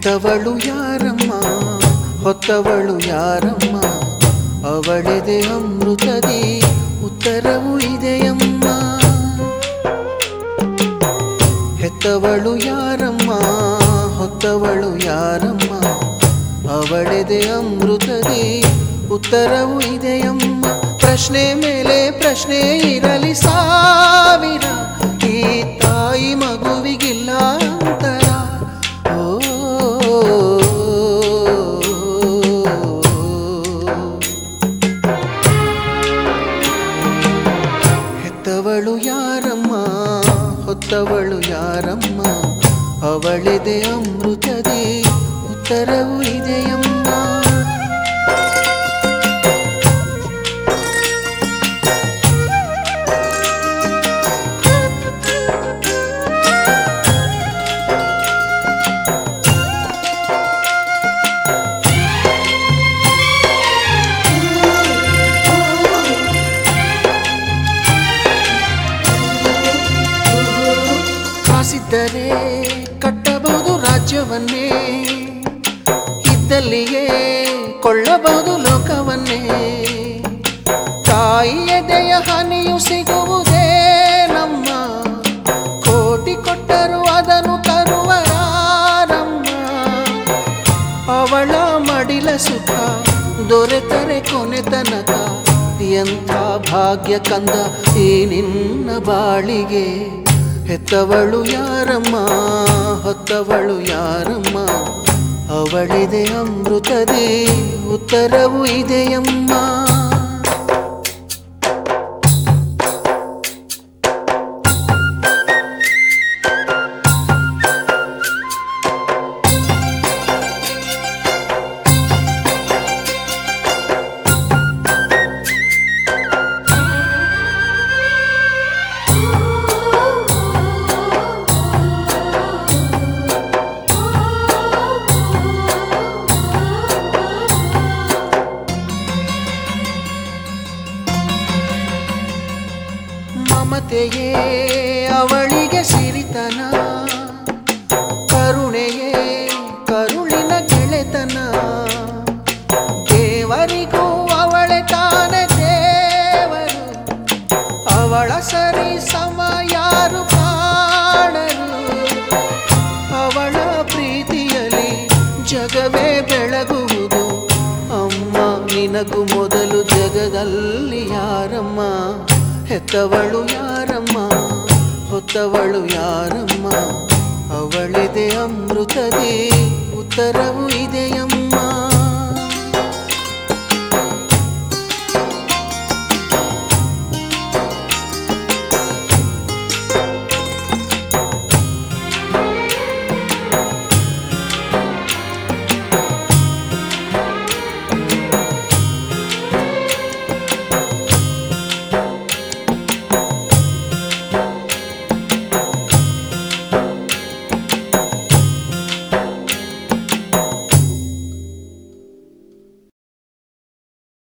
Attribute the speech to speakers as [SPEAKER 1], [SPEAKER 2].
[SPEAKER 1] ಹೆತ್ತವಳು ಯಾರಮ್ಮ ಹೊತ್ತವಳು ಯಾರಮ್ಮ ಅವಳೆದೆ ಅಮೃತದಿ ಉತ್ತರವು ಇದೆಯಮ್ಮ ಹೆತ್ತವಳು ಯಾರಮ್ಮ ಹೊತ್ತವಳು ಯಾರಮ್ಮ ಅವಳೆದೆ ಅಮೃತದಿ ಉತ್ತರವು ಇದೆಯಮ್ಮ ಪ್ರಶ್ನೆ ಮೇಲೆ ಪ್ರಶ್ನೆ ಇರಲಿ ಸಾವಿರ ಈ ತಾಯಿ ಮಗುವಿಗಿಲ್ಲ ಅಂತರ ಓ ಹೆತ್ತವಳು ಯಾರಮ್ಮ ಹೊತ್ತವಳು ಯಾರಮ್ಮ ಅವಳಿದೆ ಅಮೃತದಿ ಉತ್ತರವು ಇದೆಯಮ್ಮ ಕಾಸಿದ್ದರೆ ಕಟ್ಟಬಹುದು ರಾಜ್ಯವನ್ನೇ ಇದ್ದಲ್ಲಿಯೇ ಕೊಳ್ಳಬಹುದು ಲೋಕವನ್ನೇ ತಾಯಿಯ ದಯ ಹನಿಯು ಸಿಗುವುದೇ ನಮ್ಮ ಕೋಟಿ ಕೊಟ್ಟರು ಅದನ್ನು ತರುವರಾರಮ್ಮ ಅವಳ ಮಡಿಲ ಸುಖ ದೊರೆತರೆ ಕೊನೆ ತನಕ ಎಂಥ ಭಾಗ್ಯ ಕಂದ ಈ ನಿನ್ನ ಬಾಳಿಗೆ ಹೆತ್ತವಳು ಯಾರಮ್ಮ ಹೊತ್ತವಳು ಯಾರಮ್ಮ ಅವಳಿದೆ ಅಮೃತದೇ ಉತ್ತರವು ಇದೆಯಮ್ಮ ಮಮತೆಯೇ ಅವಳಿಗೆ ಸಿರಿತನ ಕರುಣೆಯೇ ಕರುಳಿನ ಗೆಳೆತನ ದೇವರಿಗೂ ಅವಳೆ ತಾನೆ ದೇವರು ಅವಳ ಸರಿ ಸಮ ಯಾರು ಕಾಣರು ಅವಳ ಪ್ರೀತಿಯಲ್ಲಿ ಜಗವೇ ಬೆಳಗುವುದು ಅಮ್ಮ ನಿನಗೂ ಮೊದಲು ಜಗದಲ್ಲಿ ಯಾರಮ್ಮ ಹೆತ್ತವಳು ಯಾರಮ್ಮ ಹೊತ್ತವಳು ಯಾರಮ್ಮ ಅವಳಿದೆ ಅಮೃತದೇ ಉತ್ತರವು ಇದೆಯಮ್ಮ